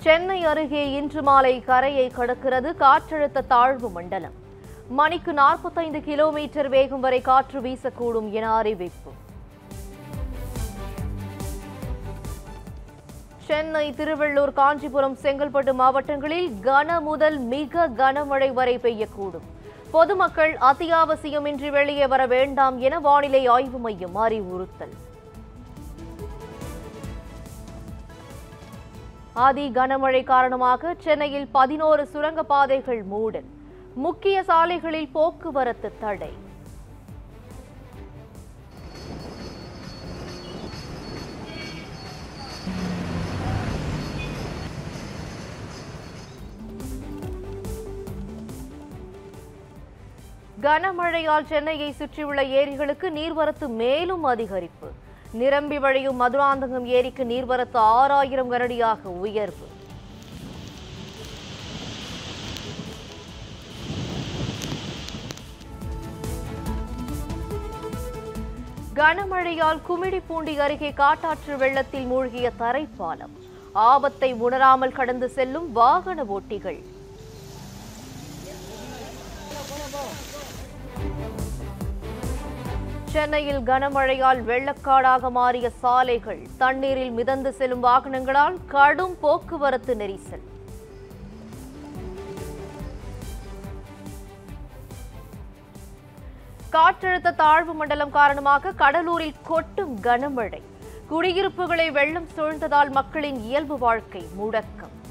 சென்னை அருகே இன்று மாலை கரையை கடக்கிறது காற்றழுத்த தாழ்வு மண்டலம் மணிக்கு நாற்பத்தைந்து கிலோமீட்டர் வேகம் வரை காற்று வீசக்கூடும் என அறிவிப்பு சென்னை திருவள்ளூர் காஞ்சிபுரம் செங்கல்பட்டு மாவட்டங்களில் கன முதல் மிக கனமழை வரை பெய்யக்கூடும் பொதுமக்கள் அத்தியாவசியமின்றி வெளியே வர வேண்டாம் என வானிலை ஆய்வு மையம் அறிவுறுத்தல் அதி கனமழை காரணமாக சென்னையில் பதினோரு சுரங்கப்பாதைகள் மூடல் முக்கிய சாலைகளில் போக்குவரத்து தடை கனமழையால் சென்னையை சுற்றியுள்ள ஏரிகளுக்கு நீர்வரத்து மேலும் அதிகரிப்பு நிரம்பி வழியும் மதுராந்தகம் ஏரிக்கு நீர்வரத்து ஆறாயிரம் கனடியாக உயர்வு கனமழையால் குமிடிப்பூண்டி அருகே காட்டாற்று வெள்ளத்தில் மூழ்கிய தரைப்பாலம் ஆபத்தை உணராமல் கடந்து செல்லும் வாகன ஓட்டிகள் சென்னையில் கனமழையால் வெள்ளக்காடாக மாறிய சாலைகள் தண்ணீரில் மிதந்து செல்லும் வாகனங்களால் கடும் போக்குவரத்து நெரிசல் காற்றழுத்த தாழ்வு மண்டலம் காரணமாக கடலூரில் கொட்டும் கனமழை குடியிருப்புகளை வெள்ளம் சூழ்ந்ததால் மக்களின் இயல்பு வாழ்க்கை முடக்கம்